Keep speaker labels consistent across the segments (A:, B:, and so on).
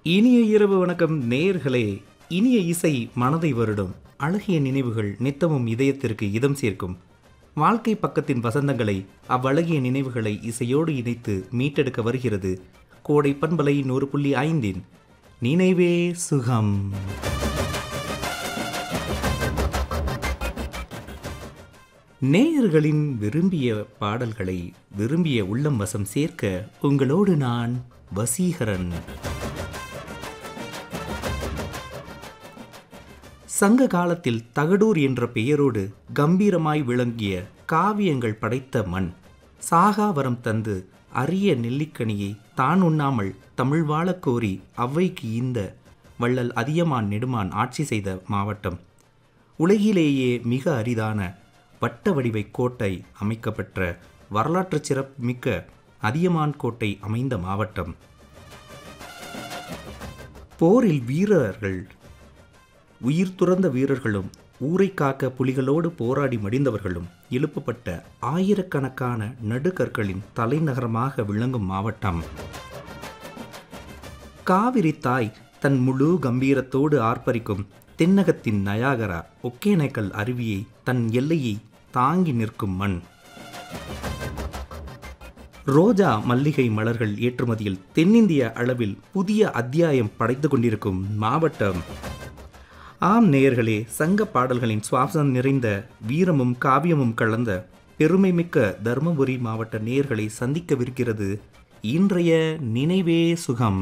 A: இனிய இரவு வணக்கம் நேயர்களே இனிய இசை மனதை வருடும் அழகிய நினைவுகள் நித்தமும் இதயத்திற்கு இதம் சேர்க்கும் வாழ்க்கை பக்கத்தின் வசந்தங்களை அவ்வழகிய நினைவுகளை இசையோடு இணைத்து மீட்டெடுக்க வருகிறது கோடை பண்பலை நூறு புள்ளி ஐந்தின் நினைவே சுகம் நேயர்களின் விரும்பிய பாடல்களை விரும்பிய உள்ளம் வசம் சேர்க்க உங்களோடு நான் வசீகரன் சங்க காலத்தில் தகடூர் என்ற பெயரோடு கம்பீரமாய் விளங்கிய காவியங்கள் படைத்த மண் சாகாவரம் தந்து அரிய நெல்லிக்கனியை தான் உண்ணாமல் தமிழ் வாழக் கோரி அவ்வைக்கு இந்த வள்ளல் அதியமான் நெடுமான் ஆட்சி செய்த மாவட்டம் உலகிலேயே மிக அரிதான வட்ட வடிவை கோட்டை அமைக்கப்பெற்ற வரலாற்று சிறப்புமிக்க அதியமான் கோட்டை அமைந்த மாவட்டம் போரில் வீரர்கள் உயிர் துறந்த வீரர்களும் ஊரை காக்க புலிகளோடு போராடி மடிந்தவர்களும் எழுப்பப்பட்ட ஆயிரக்கணக்கான நடுகற்களின் தலைநகரமாக விளங்கும் மாவட்டம் காவிரி தாய் தன் முழு கம்பீரத்தோடு ஆர்ப்பரிக்கும் தென்னகத்தின் நயாகரா ஒகேனக்கல் அருவியை தன் எல்லையை தாங்கி நிற்கும் மண் ரோஜா மல்லிகை மலர்கள் ஏற்றுமதியில் தென்னிந்திய அளவில் புதிய அத்தியாயம் படைத்து கொண்டிருக்கும் மாவட்டம் ஆம் நேயர்களே சங்க பாடல்களின் சுவாசம் நிறைந்த வீரமும் காவியமும் கலந்த பெருமைமிக்க தருமபுரி மாவட்ட நேயர்களை சந்திக்கவிருக்கிறது இன்றைய நினைவே சுகம்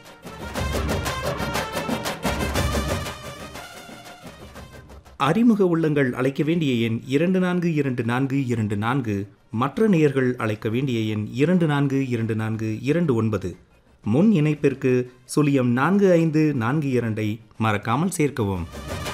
A: அறிமுக உள்ளங்கள் அழைக்க வேண்டிய எண் இரண்டு நான்கு இரண்டு நான்கு இரண்டு நான்கு மற்ற நேயர்கள் அழைக்க வேண்டிய எண் இரண்டு நான்கு இரண்டு நான்கு இரண்டு ஒன்பது முன் இணைப்பிற்கு சுழியம் நான்கு ஐந்து நான்கு இரண்டை மறக்காமல் சேர்க்கவும்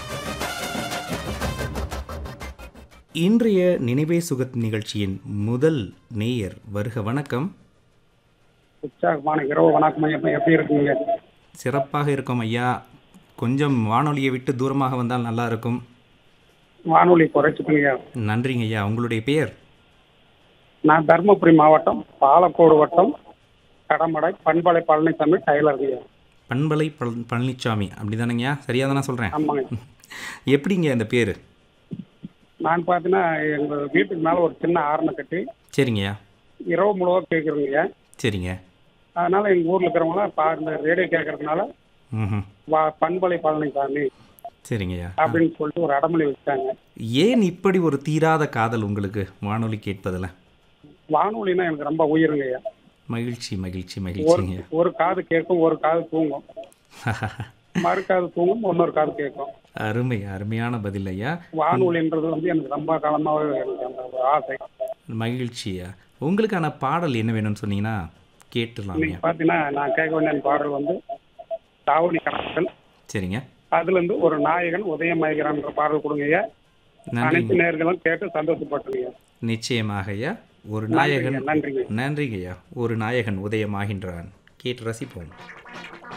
A: இன்றைய நினைவே சுகத் நிகழ்ச்சியின் முதல் நேயர் வருக வணக்கம்
B: உற்சாகமான இரவு வணக்கம் ஐயா எப்படி இருக்கீங்க
A: சிறப்பாக இருக்கும் ஐயா கொஞ்சம் வானொலியை விட்டு தூரமாக வந்தால் நல்லா இருக்கும்
B: வானொலி குறைச்சிக்கீங்க
A: நன்றிங்க ஐயா உங்களுடைய பெயர்
B: நான் தருமபுரி மாவட்டம் பாலக்கோடு வட்டம் கடமடை பண்பலை பழனிசாமி டெய்லருங்க
A: பண்பலை பழ- பழனிச்சாமி அப்படிதானங்கய்யா சரியாக தானே சொல்கிறேன்
B: ஆமாங்க
A: எப்படிங்க இந்த பேர்
B: நான் பார்த்தீங்கன்னா எங்கள் வீட்டுக்கு மேலே ஒரு சின்ன ஆரணை கட்டி
A: சரிங்கய்யா
B: இரவு முழுவதும் கேட்குறேங்க
A: சரிங்க
B: அதனால எங்கள் ஊரில் இருக்கிறவங்களாம் பா இந்த ரேடியோ கேட்கறதுனால
A: ம்
B: வா பண்பலை பழனிசாமி
A: சரிங்கய்யா
B: அப்படின்னு சொல்லிட்டு ஒரு அடமொழி வச்சாங்க
A: ஏன் இப்படி ஒரு தீராத காதல் உங்களுக்கு வானொலி கேட்பதில்
B: வானொலினா எனக்கு ரொம்ப உயிருங்க ஐயா
A: மகிழ்ச்சி மகிழ்ச்சி
B: ஒரு
A: மகிழ்ச்சிங்க
B: ஒரு காது கேட்கும் ஒரு காது தூங்கும் மறு காது தூங்கும் இன்னொரு காது கேட்கும்
A: அருமை அருமையான பதில் ஐயா
B: வானொலின்றது வந்து எனக்கு ரொம்ப காலமாகவே எனக்கு அந்த ஒரு ஆசை
A: மகிழ்ச்சியா உங்களுக்கான பாடல் என்ன வேணும்னு சொன்னீங்கன்னா கேட்டுடலாம்
B: இன்னைக்கு பார்த்தீங்கன்னா நான் கேட்க வேண்டிய பாடல் வந்து தாவணி கணக்குகள்
A: சரிங்க
B: அதுல இருந்து ஒரு நாயகன் உதயமாகிறான்ற பாடல் கொடுங்க ஐயா
A: நன்றி
B: அனைத்து நேர்களும் கேட்டு சந்தோஷப்பட்டுங்க
A: நிச்சயமாக ஐயா ஒரு நாயகன்
B: நன்றிங்க
A: நன்றிங்க ஐயா ஒரு நாயகன் உதயமாகின்றான் கேட்டு ரசிப்போம்